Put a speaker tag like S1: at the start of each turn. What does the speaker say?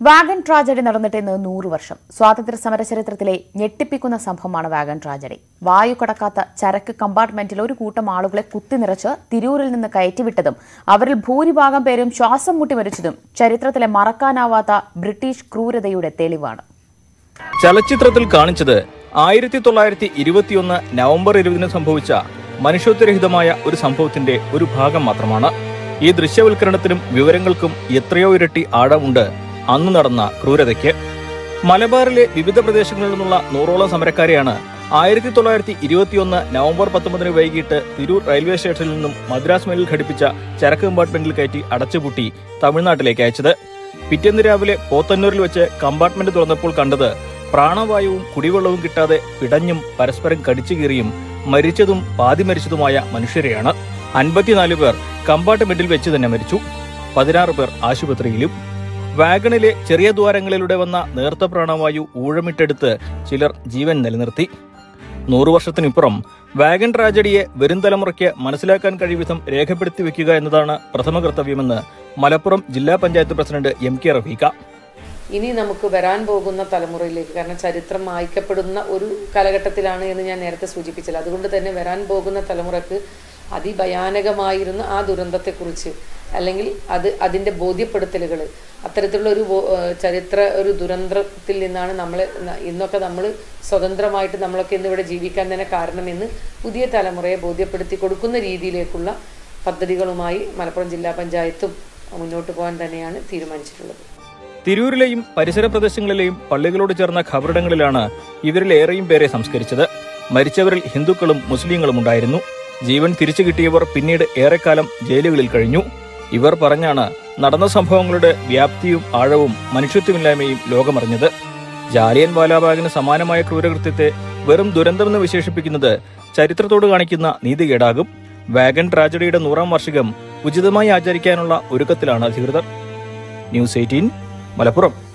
S1: wagon tragedy നടന്നിട്ട് ഇന്ന് നൂറ് വർഷം സ്വാതന്ത്ര്യ സമര ചരിത്രത്തിലെ ഞെട്ടിപ്പിക്കുന്ന സംഭവമാണ് വാഗൺ ട്രാജഡി വായു കടക്കാത്ത ചരക്ക് കമ്പാർട്ട്മെന്റിൽ ഒരു കൂട്ടം ആളുകളെ കുത്തിനിറച്ച് തിരൂരിൽ നിന്ന് കയറ്റിവിട്ടതും അവരിൽ ഭൂരിഭാഗം പേരും ശ്വാസം മുട്ടി മരിച്ചതും ചരിത്രത്തിലെ മറക്കാനാവാത്ത ബ്രിട്ടീഷ് ക്രൂരതയുടെ തെളിവാണ്
S2: ചലച്ചിത്രത്തിൽ കാണിച്ചത് ആയിരത്തി തൊള്ളായിരത്തി ഇരുപത്തിയൊന്ന് നവംബർ ഇരുപതിന് സംഭവിച്ച മനുഷ്യത്വരഹിതമായ ഒരു സംഭവത്തിന്റെ ഒരു ഭാഗം മാത്രമാണ് ഈ ദൃശ്യവൽക്കരണത്തിനും വിവരങ്ങൾക്കും എത്രയോ ഇരട്ടി ആഴമുണ്ട് അന്ന് നടന്ന ക്രൂരതയ്ക്ക് മലബാറിലെ വിവിധ പ്രദേശങ്ങളിൽ നിന്നുള്ള നൂറോളം സമരക്കാരെയാണ് ആയിരത്തി തൊള്ളായിരത്തി ഇരുപത്തിയൊന്ന് നവംബർ പത്തൊമ്പതിന് വൈകിട്ട് തിരൂർ റെയിൽവേ സ്റ്റേഷനിൽ നിന്നും മദ്രാസ് മെല്ലിൽ ഘടിപ്പിച്ച ചരക്ക് കമ്പാർട്ട്മെന്റിൽ കയറ്റി അടച്ചുപൂട്ടി തമിഴ്നാട്ടിലേക്ക് അയച്ചത് പിറ്റേന്ന് രാവിലെ പോത്തന്നൂരിൽ വെച്ച് കമ്പാർട്ട്മെന്റ് തുറന്നപ്പോൾ കണ്ടത് പ്രാണവായുവും കുടിവെള്ളവും കിട്ടാതെ പിടഞ്ഞും പരസ്പരം കടിച്ചു കീറിയും മരിച്ചതും പാതി മരിച്ചതുമായ മനുഷ്യരെയാണ് അൻപത്തിനാല് പേർ കമ്പാർട്ട്മെന്റിൽ വെച്ച് തന്നെ മരിച്ചു പതിനാറ് പേർ ആശുപത്രിയിലും വാഗണിലെ ചെറിയ ദ്വാരങ്ങളിലൂടെ വന്ന നേർത്ത പ്രാണവായു ഊഴമിട്ടെടുത്ത് ചിലർ ജീവൻ നിലനിർത്തി നൂറു വർഷത്തിനിപ്പുറം വാഗൺ ട്രാജഡിയെ വരും തലമുറയ്ക്ക് മനസ്സിലാക്കാൻ കഴിയുവിധം രേഖപ്പെടുത്തി വെക്കുക എന്നതാണ് പ്രഥമ കർത്തവ്യമെന്ന് മലപ്പുറം ജില്ലാ panchayat president M K Rafeeqa
S3: ഇനി നമുക്ക് വരാൻ പോകുന്ന തലമുറയിലേക്ക് കാരണം ചരിത്രം മായ്ക്കപ്പെടുന്ന ഒരു കാലഘട്ടത്തിലാണ് എന്ന് ഞാൻ നേരത്തെ സൂചിപ്പിച്ചത് അതുകൊണ്ട് തന്നെ വരാൻ പോകുന്ന തലമുറക്ക് അതിഭയാനകമായിരുന്ന ആ ദുരന്തത്തെക്കുറിച്ച് അല്ലെങ്കിൽ അത് അതിൻ്റെ ബോധ്യപ്പെടുത്തലുകൾ അത്തരത്തിലുള്ള ഒരു ബോ- ഏഹ് ചരിത്ര ഒരു ദുരന്തത്തിൽ നിന്നാണ് നമ്മൾ ഇന്നൊക്കെ നമ്മൾ സ്വതന്ത്രമായിട്ട് നമ്മളൊക്കെ ഇന്നിവിടെ ജീവിക്കാൻ തന്നെ കാരണമെന്ന് പുതിയ തലമുറയെ ബോധ്യപ്പെടുത്തി കൊടുക്കുന്ന രീതിയിലേക്കുള്ള പദ്ധതികളുമായി മലപ്പുറം ജില്ലാ പഞ്ചായത്തും മുന്നോട്ട് പോകാൻ തന്നെയാണ് തീരുമാനിച്ചിട്ടുള്ളത്
S2: തിരൂരിലെയും പരിസര പ്രദേശങ്ങളിലെയും പള്ളികളോട് ചേർന്ന ഖബറിടങ്ങളിലാണ് ഇവരിലേറെയും പേരെ സംസ്കരിച്ചത് മരിച്ചവരിൽ ഹിന്ദുക്കളും മുസ്ലിങ്ങളും ഉണ്ടായിരുന്നു ജീവൻ തിരിച്ചു കിട്ടിയവർ പിന്നീട് ഏറെക്കാലം ജയിലുകളിൽ കഴിഞ്ഞു ഇവർ പറഞ്ഞാണ് നടന്ന സംഭവങ്ങളുടെ വ്യാപ്തിയും ആഴവും മനുഷ്യത്വമില്ലായ്മയും ലോകമറിഞ്ഞത് ജാലിയൻ വാലാബാഗിന് സമാനമായ ക്രൂരകൃത്യത്തെ വെറും ദുരന്തമെന്ന് വിശേഷിപ്പിക്കുന്നത് ചരിത്രത്തോട് കാണിക്കുന്ന നീതികേടാകും വാഗൺ ട്രാജഡിയുടെ നൂറാം വാർഷികം ഉചിതമായി ആചരിക്കാനുള്ള ഒരുക്കത്തിലാണ് അധികൃതർ ന്യൂസ് എയ്റ്റീൻ മലപ്പുറം